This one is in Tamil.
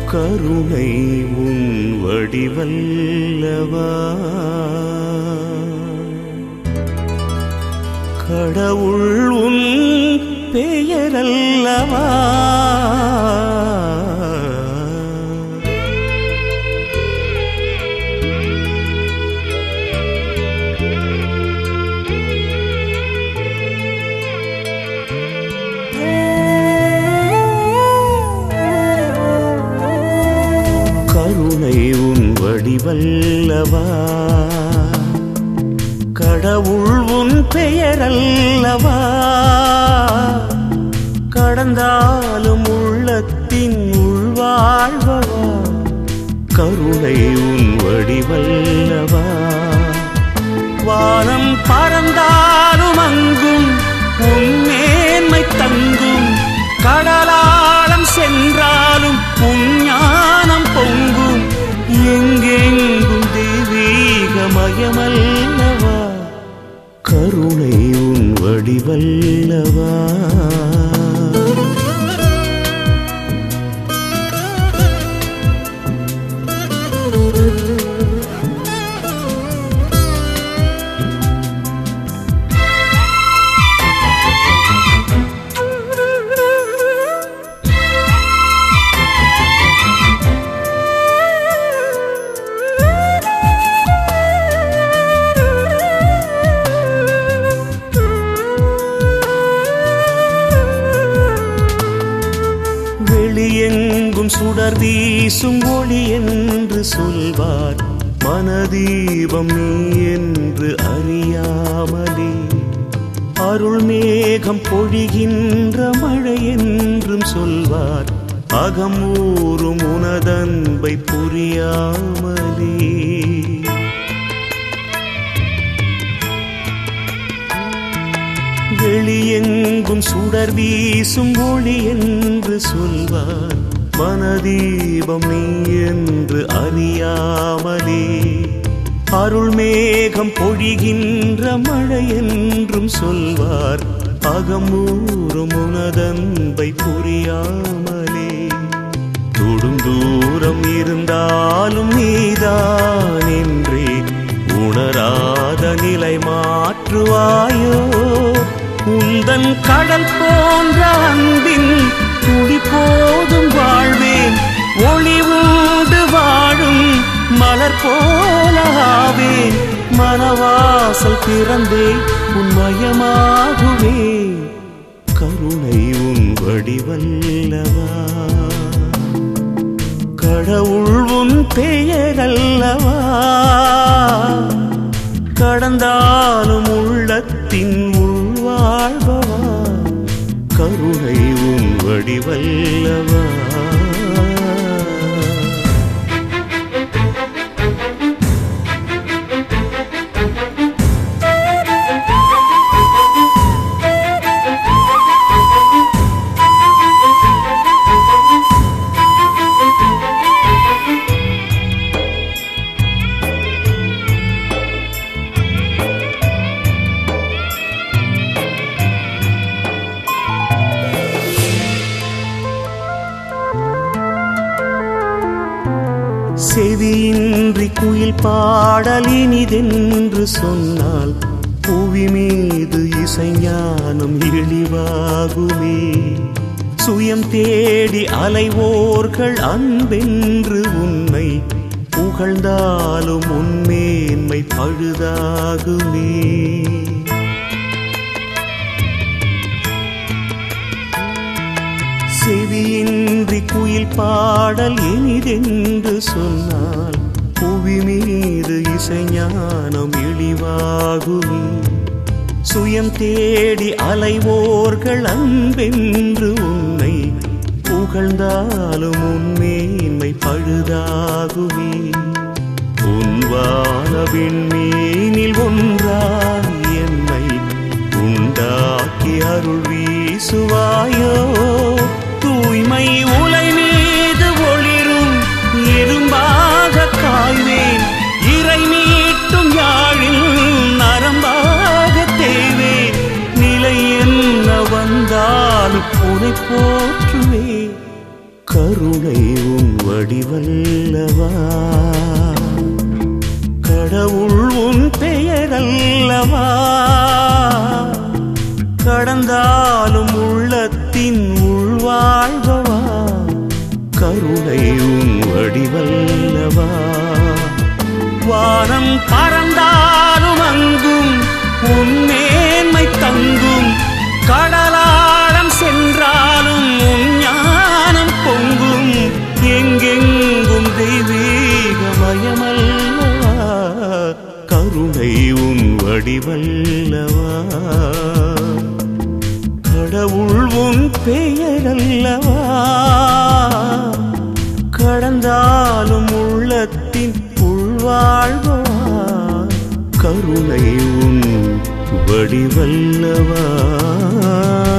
கருணை உன் வடிவல்லவா கடவுள் உன் பெயரல்லவா கருணை உன் வடிவல்லவா கடவுள் உன் பெயரல்லவா கடந்தாலும் உள்ளத்தின் உள்வாழ்வவா கருணை உன் வடிவல்லவா வானம் பறந்தாலும் அங்கும் உன் மேன்மை தங்கும் கடலாளம் சென்றாலும் உன் ஞானம் பொங்கும் எங்கெங்கும் தெய்வீகமயமல்லவா கருணை உன் வடிவல்லவா வெளியெங்கும் சுடர் வீசும் ஒளி என்று சொல்வார் மனதீபம் நீ என்று அறியாமலே அருள் மேகம் பொழிகின்ற மழை என்றும் சொல்வார் அகம் ஊறும் உனதன்பை புரியாமலே வெளியெங்கும் சுடர் வீசும் ஒளி என்று சொல்வார் மனதீபம் நீ என்று அறியாமலே அருள் மேகம் பொழிகின்ற மழை என்றும் சொல்வார் அகமூறும் உனதன்பை புரியாமலே தொடும் தூரம் இருந்தாலும் நீதான் என்றே உணராத நிலை மாற்றுவாயோ உந்தன் கடல் போன்ற அன்பின் துளி போதும் வாழ்வேன் ஒளி உண்டு வாழும் மலர் போலாவேன் மனவாசல் திறந்தே உன்மயமாகுவே கருணை உன் வடிவல்லவா கடவுள் உன் பெயரல்லவா கடந்தாலும் உள்ளத்தின் உள்வாழ்பவா கருணை உன் வடிவல்லவா செவியின்றி குயில் பாடல் இனிதென்று சொன்னால் புவி மீது இசைஞானம் இழிவாகுமே சுயம் தேடி அலைவோர்கள் அன்பென்று உன்னை புகழ்ந்தாலும் உன்மேன்மை பழுதாகுமே செவியின்றி குயில் பாடல் இனிதென்று சொன்னால் புவி மீது இசைஞானம் இழிவாகுமே சுயம் தேடி அலைவோர்கள் அன்பென்று உன்னை புகழ்ந்தாலும் உன்மேன்மை பழுதாகுமே உன் வானவின் மீனில் ஒன்றாய் என்னை உண்டாக்கி அருள் வீசுவாயோ தூய்மை உலை மீது ஒளிரும் இரும்பாக காய்வேன் இறை மீட்டும் யாழில் நரம்பாக தேய்வேன் நிலை என்ன வந்தாலும் உனை போற்றுவே கருணை உன் வடிவல்லவா கடவுள் உன் பெயரல்லவா கடந்தாலும் உள்ளத்தின் உள்வாழ்வவா கருணை உன் வடிவல்லவா வானம் பறந்தாலும் அங்கும் உன் மேன்மை தங்கும் கடலாழம் சென்றாலும் உன் ஞானம் பொங்கும் எங்கெங்கும் தெய்வீகமயமல்லவா கருணை உன் வடிவல்லவா கடவுள் உன் பெயரல்லவா கடந்தாலும் உள்ளத்தின் உள்வாழ்வா கருணை உன் வடிவல்லவா